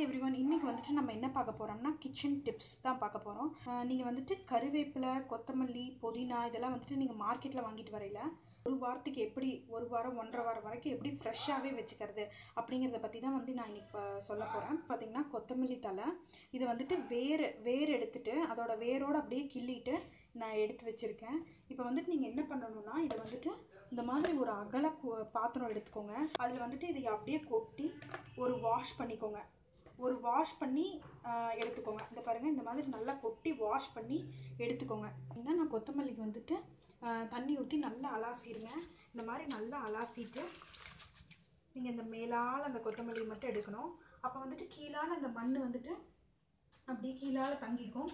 every one இன்றைக்கி வந்துட்டு நம்ம என்ன பார்க்க போகிறோம்னா கிச்சன் டிப்ஸ் தான் பார்க்க போகிறோம் நீங்கள் வந்துட்டு கருவேப்பிலை கொத்தமல்லி புதினா இதெல்லாம் வந்துட்டு நீங்கள் மார்க்கெட்டில் வாங்கிட்டு வரையில ஒரு வாரத்துக்கு எப்படி ஒரு வாரம் ஒன்றரை வாரம் வரைக்கும் எப்படி ஃப்ரெஷ்ஷாகவே வச்சுக்கிறது அப்படிங்கிறத பற்றி தான் வந்து நான் இன்னைக்கு இப்போ சொல்ல போகிறேன் பார்த்தீங்கன்னா கொத்தமல்லி தலை இதை வந்துட்டு வேர் வேர் எடுத்துட்டு அதோட வேரோடு அப்படியே கிள்ளிட்டு நான் எடுத்து வச்சுருக்கேன் இப்போ வந்துட்டு நீங்கள் என்ன பண்ணணும்னா இதை வந்துட்டு இந்த மாதிரி ஒரு அகல கு- பாத்திரம் எடுத்துக்கோங்க அதில் வந்துட்டு இதை அப்படியே கொட்டி ஒரு வாஷ் பண்ணிக்கோங்க ஒரு வாஷ் பண்ணி ஆஹ், எடுத்துக்கோங்க இந்த பாருங்கள் இந்த மாதிரி நல்லா கொட்டி வாஷ் பண்ணி எடுத்துக்கோங்க என்ன நான் கொத்தமல்லிக்கு வந்துட்டு ஆஹ், தண்ணி ஊற்றி நல்லா அலாசிடுங்க இந்த மாதிரி நல்லா அலாசிட்டு நீங்கள் இந்த மேலால் அந்த கொத்தமல்லி மட்டும் எடுக்கணும் அப்போ வந்துட்டு கீழால் அந்த மண் வந்துட்டு அப்படியே கீழால் தங்கிக்கும்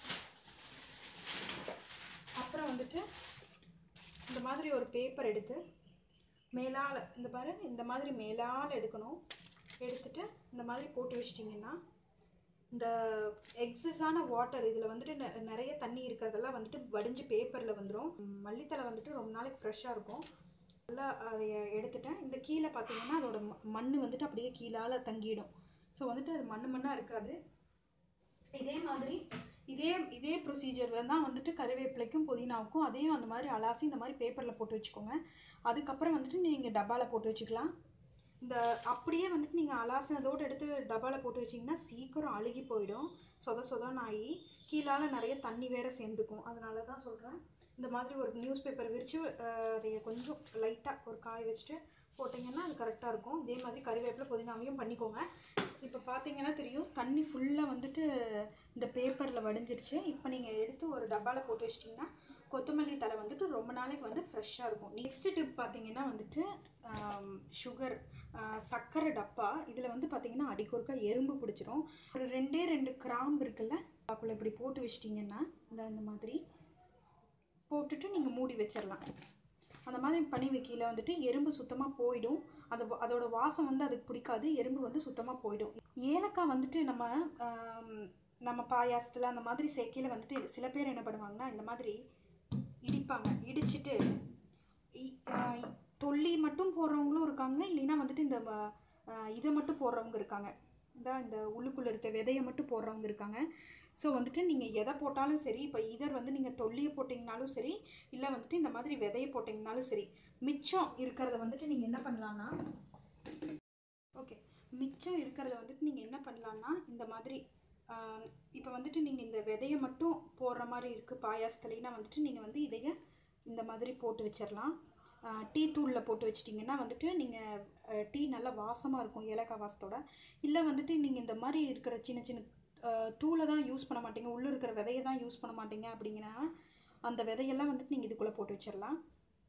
அப்புறம் வந்துட்டு இந்த மாதிரி ஒரு பேப்பர் எடுத்து மேலால் இந்த பாரு இந்த மாதிரி மேலால் எடுக்கணும் எடுத்துட்டு இந்த மாதிரி போட்டு வச்சிட்டிங்கன்னா இந்த எக்ஸஸான வாட்டர் இதில் வந்துட்டு நெ- நிறைய தண்ணி இருக்கிறதெல்லாம் வந்துட்டு வடிஞ்சு பேப்பரில் வந்துடும் மல்லித்தலை வந்துட்டு ரொம்ப நாளைக்கு ஃப்ரெஷ்ஷாக இருக்கும் நல்லா அதை எடுத்துட்டேன் இந்த கீழே பார்த்தீங்கன்னா அதோட ம- மண் வந்துட்டு அப்படியே கீழால் தங்கிடும் ஸோ வந்துட்டு அது மண்ணு மண்ணாக இருக்காது இதே மாதிரி இதே இதே ப்ரொசீஜர் தான் வந்துட்டு கருவேப்பிலைக்கும் புதினாவுக்கும் அதையும் அந்த மாதிரி அலாசி இந்த மாதிரி பேப்பரில் போட்டு வச்சுக்கோங்க அதுக்கப்புறம் வந்துட்டு நீங்கள் டப்பாவில் போட்டு வச்சுக்கலாம் இந்த அப்படியே வந்துட்டு நீங்கள் அலாசினதோடு எடுத்து டப்பாவில் போட்டு வச்சிங்கன்னா சீக்கிரம் அழுகி போயிடும் சொத சொதன்னு ஆகி கீழால் நிறைய தண்ணி வேற சேர்ந்துக்கும் அதனால தான் சொல்கிறேன் இந்த மாதிரி ஒரு நியூஸ் பேப்பர் விரித்து அதை கொஞ்சம் லைட்டாக ஒரு காய வச்சுட்டு போட்டிங்கன்னா அது கரெக்டாக இருக்கும் இதே மாதிரி கறிவேப்பிலை புதினாவையும் பண்ணிக்கோங்க இப்போ பார்த்தீங்கன்னா தெரியும் தண்ணி ஃபுல்லாக வந்துட்டு இந்த பேப்பரில் வடிஞ்சிருச்சு இப்போ நீங்கள் எடுத்து ஒரு டப்பாவில் போட்டு வச்சிட்டிங்கன்னா கொத்தமல்லி தலை வந்துட்டு ரொம்ப நாளைக்கு வந்து ஃப்ரெஷ்ஷாக இருக்கும் நெக்ஸ்ட் டிப் பார்த்தீங்கன்னா வந்துட்டு சுகர் சர்க்கரை டப்பா இதில் வந்து பார்த்தீங்கன்னா அடிக்கொருக்கா எறும்பு பிடிச்சிரும் ஒரு ரெண்டே ரெண்டு கிராம்பு இருக்குல்ல அதுக்குள்ள இப்படி போட்டு வச்சிட்டிங்கன்னா இந்த இந்த மாதிரி போட்டுட்டு நீங்கள் மூடி வச்சிடலாம் அந்த மாதிரி பண்ணி வைக்கல வந்துட்டு எறும்பு சுத்தமாக போயிடும் அது வ- அதோட வாசம் வந்து அதுக்கு பிடிக்காது எறும்பு வந்து சுத்தமாக போயிடும் ஏலக்காய் வந்துட்டு நம்ம ஆம், நம்ம பாயாசத்தில் அந்த மாதிரி சேர்க்கையில் வந்துட்டு சில பேர் என்ன பண்ணுவாங்கன்னா இந்த மாதிரி இடிப்பாங்க இடிச்சிட்டு இ- ஆ, தொல்லி மட்டும் போடுறவங்களும் இருக்காங்க இல்லைன்னா வந்துட்டு இந்த ம- ஆ, இதை மட்டும் போடுறவங்க இருக்காங்க இந்த இந்த உள்ளுக்குள்ளே இருக்க விதையை மட்டும் போடுறவங்க இருக்காங்க ஸோ வந்துட்டு நீங்கள் எதை போட்டாலும் சரி இப்போ இதர் வந்து நீங்கள் தொல்லியை போட்டிங்கனாலும் சரி இல்லை வந்துட்டு இந்த மாதிரி விதையை போட்டிங்கனாலும் சரி மிச்சம் இருக்கிறத வந்துட்டு நீங்கள் என்ன பண்ணலான்னா ஓகே மிச்சம் இருக்கிறத வந்துட்டு நீங்கள் என்ன பண்ணலான்னா இந்த மாதிரி இப்போ வந்துட்டு நீங்கள் இந்த விதையை மட்டும் போடுற மாதிரி இருக்குது பாயாசத்துலனா வந்துட்டு நீங்கள் வந்து இதைய இந்த மாதிரி போட்டு வச்சிடலாம் டீ தூளில் போட்டு வச்சிட்டிங்கன்னா வந்துட்டு நீங்கள் டீ நல்லா வாசமாக இருக்கும் ஏலக்காய் வாசத்தோட இல்லை வந்துட்டு நீங்கள் இந்த மாதிரி இருக்கிற சின்ன சின்ன அஹ், தூளை தான் யூஸ் பண்ண மாட்டீங்க உள்ளே இருக்கிற விதையை தான் யூஸ் பண்ண மாட்டீங்க அப்படிங்கன்னா அந்த விதையெல்லாம் வந்துட்டு நீங்கள் இதுக்குள்ளே போட்டு வச்சிடலாம்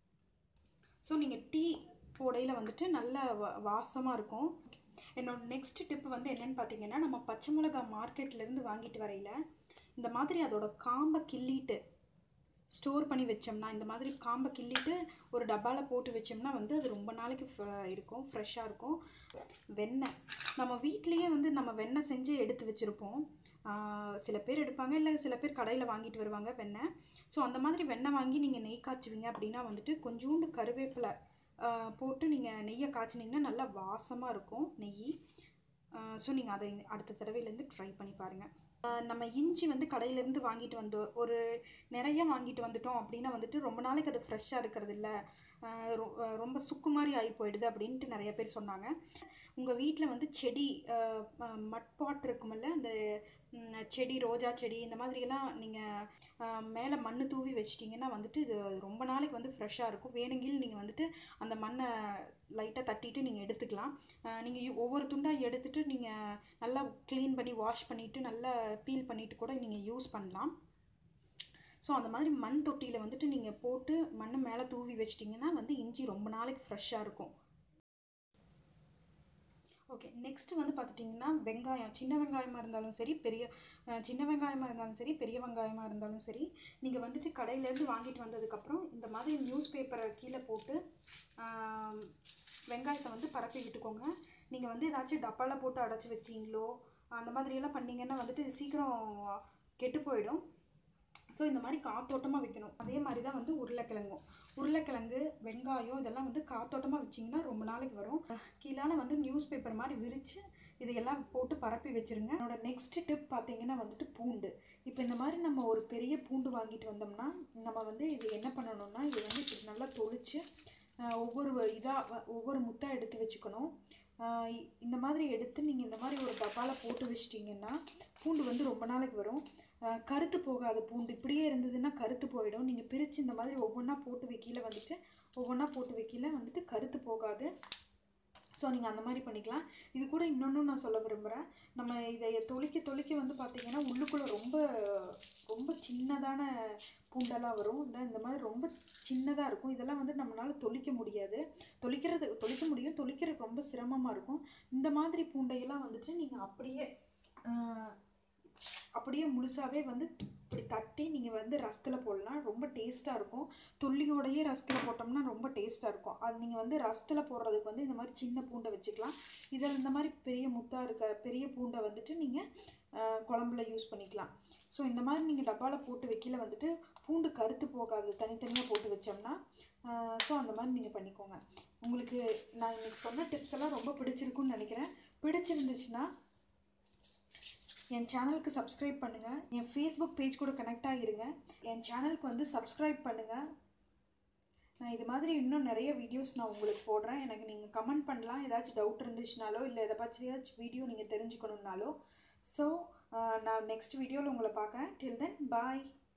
ஸோ நீங்கள் டீ போடையில் வந்துட்டு நல்ல வா வாசமாக இருக்கும் என்னோட நெக்ஸ்ட் டிப் வந்து என்னன்னு பார்த்தீங்கன்னா நம்ம பச்சை மிளகா மார்க்கெட்லேருந்து வாங்கிட்டு வரையில இந்த மாதிரி அதோட காம்பை கிள்ளிட்டு ஸ்டோர் பண்ணி வச்சோம்னா இந்த மாதிரி காம்பை கிள்ளிட்டு ஒரு டப்பாவில் போட்டு வச்சோம்னா வந்து அது ரொம்ப நாளைக்கு ஃப்ர- இருக்கும் ஃப்ரெஷ்ஷாக இருக்கும் வெண்ணெய் நம்ம வீட்லேயே வந்து நம்ம வெண்ணெய் செஞ்சு எடுத்து வச்சுருப்போம் சில பேர் எடுப்பாங்க இல்லை சில பேர் கடையில் வாங்கிட்டு வருவாங்க வெண்ணெய் ஸோ அந்த மாதிரி வெண்ணெய் வாங்கி நீங்கள் நெய் காய்ச்சுவீங்க அப்படின்னா வந்துட்டு கொஞ்சோண்டு கருவேப்பிலை ஆஹ் போட்டு நீங்கள் நெய்யை காய்ச்சினீங்கன்னா நல்லா வாசமாக இருக்கும் நெய் ஸோ நீங்கள் அதை அடுத்த தடவையிலேருந்து ட்ரை பண்ணி பாருங்கள் நம்ம இஞ்சி வந்து கடையிலேருந்து வாங்கிட்டு வந்தோம் ஒரு நிறைய வாங்கிட்டு வந்துட்டோம் அப்படின்னா வந்துட்டு ரொம்ப நாளைக்கு அது ஃப்ரெஷ்ஷாக இருக்கிறது இல்லை ரொம்ப சுக்கு மாதிரி ஆகி போயிடுது அப்படின்ட்டு நிறைய பேர் சொன்னாங்க உங்கள் வீட்டில் வந்து செடி மட் பாட் இருக்குமில்ல அந்த ம், செடி ரோஜா செடி இந்த மாதிரியெல்லாம் நீங்கள் மேலே மண் தூவி வச்சிட்டிங்கன்னா வந்துட்டு இது ரொம்ப நாளைக்கு வந்து ஃப்ரெஷ்ஷாக இருக்கும் வேணுங்கில் நீங்கள் வந்துட்டு அந்த மண்ணை லைட்டாக தட்டிட்டு நீங்கள் எடுத்துக்கலாம் நீங்கள் ஒவ்வொரு துண்டாக எடுத்துட்டு நீங்கள் நல்லா க்ளீன் பண்ணி வாஷ் பண்ணிவிட்டு நல்லா பீல் பண்ணிவிட்டு கூட நீங்கள் யூஸ் பண்ணலாம் ஸோ அந்த மாதிரி மண் தொட்டியில் வந்துட்டு நீங்கள் போட்டு மண்ணை மேலே தூவி வச்சிட்டிங்கன்னா வந்து இஞ்சி ரொம்ப நாளைக்கு ஃப்ரெஷ்ஷாக இருக்கும் ஓகே நெக்ஸ்ட் வந்து பார்த்துட்டிங்கன்னா வெங்காயம் சின்ன வெங்காயமாக இருந்தாலும் சரி பெரிய அஹ், சின்ன வெங்காயமாக இருந்தாலும் சரி பெரிய வெங்காயமாக இருந்தாலும் சரி நீங்கள் வந்துட்டு கடையிலேருந்து வாங்கிட்டு வந்ததுக்கப்புறம் இந்த மாதிரி நியூஸ் பேப்பரை கீழே போட்டு ஆம், வெங்காயத்தை வந்து பரப்பி விட்டுக்கோங்க நீங்கள் வந்து ஏதாச்சும் டப்பாவில் போட்டு அடைச்சி வச்சிங்களோ அந்த மாதிரியெல்லாம் பண்ணீங்கன்னா வந்துட்டு இது சீக்கிரம் கெட்டு போயிடும் ஸோ இந்த மாதிரி காத்தோட்டமாக வைக்கணும் அதே மாதிரி தான் வந்து உருளைக்கிழங்கும் உருளைக்கிழங்கு வெங்காயம் இதெல்லாம் வந்து காத்தோட்டமாக வச்சிங்கன்னா ரொம்ப நாளைக்கு வரும் கீழான வந்து நியூஸ் பேப்பர் மாதிரி விரித்து இதையெல்லாம் போட்டு பரப்பி வச்சுருங்க என்னோட நெக்ஸ்ட் டிப் பார்த்தீங்கன்னா வந்துட்டு பூண்டு இப்போ இந்த மாதிரி நம்ம ஒரு பெரிய பூண்டு வாங்கிட்டு வந்தோம்னா நம்ம வந்து இது என்ன பண்ணணும்னா இது வந்து இப்படி நல்லா தொளிச்சு ஆஹ், ஒவ்வொரு இதாக ஒவ்வொரு முத்தாக எடுத்து வச்சுக்கணும் ஆஹ், இ- இந்த மாதிரி எடுத்து நீங்கள் இந்த மாதிரி ஒரு டப்பாவில் போட்டு வச்சிட்டிங்கன்னா பூண்டு வந்து ரொம்ப நாளைக்கு வரும் ஆஹ், கருத்து போகாது பூண்டு இப்படியே இருந்ததுன்னா கருத்து போயிடும் நீங்கள் பிரித்து இந்த மாதிரி ஒவ்வொன்றா போட்டு வைக்கல வந்துட்டு ஒவ்வொன்றா போட்டு வைக்கல வந்துட்டு கருத்து போகாது ஸோ நீங்கள் அந்த மாதிரி பண்ணிக்கலாம் இது கூட இன்னொன்று நான் சொல்ல விரும்புகிறேன் நம்ம இதை தொளிக்க தொளிக்க வந்து பார்த்தீங்கன்னா உள்ளுக்குள்ளே ரொம்ப ரொம்ப சின்னதான பூண்டெல்லாம் வரும் இந்த இந்த மாதிரி ரொம்ப சின்னதாக இருக்கும் இதெல்லாம் வந்து நம்மளால் தொளிக்க முடியாது தொளிக்கிறது தொளிக்க முடியும் தொளிக்கிறது ரொம்ப சிரமமாக இருக்கும் இந்த மாதிரி பூண்டையெல்லாம் வந்துட்டு நீங்கள் அப்படியே ஆஹ், அப்படியே முழுசாவே வந்து இப்படி தட்டி நீங்கள் வந்து ரசத்தில் போடலாம் ரொம்ப டேஸ்ட்டாக இருக்கும் துள்ளியோடையே ரசத்தில் போட்டோம்னா ரொம்ப டேஸ்ட்டாக இருக்கும் அது நீங்கள் வந்து ரசத்தில் போடுறதுக்கு வந்து இந்த மாதிரி சின்ன பூண்டை வச்சுக்கலாம் இதில் இந்த மாதிரி பெரிய முத்தாக இருக்க பெரிய பூண்டை வந்துட்டு நீங்கள் குழம்புல யூஸ் பண்ணிக்கலாம் ஸோ இந்த மாதிரி நீங்கள் டப்பாவில் போட்டு வைக்கல வந்துட்டு பூண்டு கருத்து போகாது தனித்தனியாக போட்டு வச்சோம்னா ஸோ அந்த மாதிரி நீங்கள் பண்ணிக்கோங்க உங்களுக்கு நான் இன்னைக்கு சொன்ன டிப்ஸ் எல்லாம் ரொம்ப பிடிச்சிருக்குன்னு நினைக்கிறேன் பிடிச்சிருந்துச்சுன்னா என் சேனலுக்கு சப்ஸ்கிரைப் பண்ணுங்கள் என் ஃபேஸ்புக் பேஜ் கூட கனெக்ட் ஆகிருங்க என் சேனலுக்கு வந்து சப்ஸ்கிரைப் பண்ணுங்கள் நான் இது மாதிரி இன்னும் நிறைய வீடியோஸ் நான் உங்களுக்கு போடுறேன் எனக்கு நீங்கள் கமெண்ட் பண்ணலாம் ஏதாச்சும் டவுட் இருந்துச்சுனாலோ இல்லை எதை பற்றியாச்சும் வீடியோ நீங்கள் தெரிஞ்சுக்கணுன்னாலோ ஸோ நான் நெக்ஸ்ட் வீடியோவில் உங்களை பார்க்குறேன் டில் தென் பாய்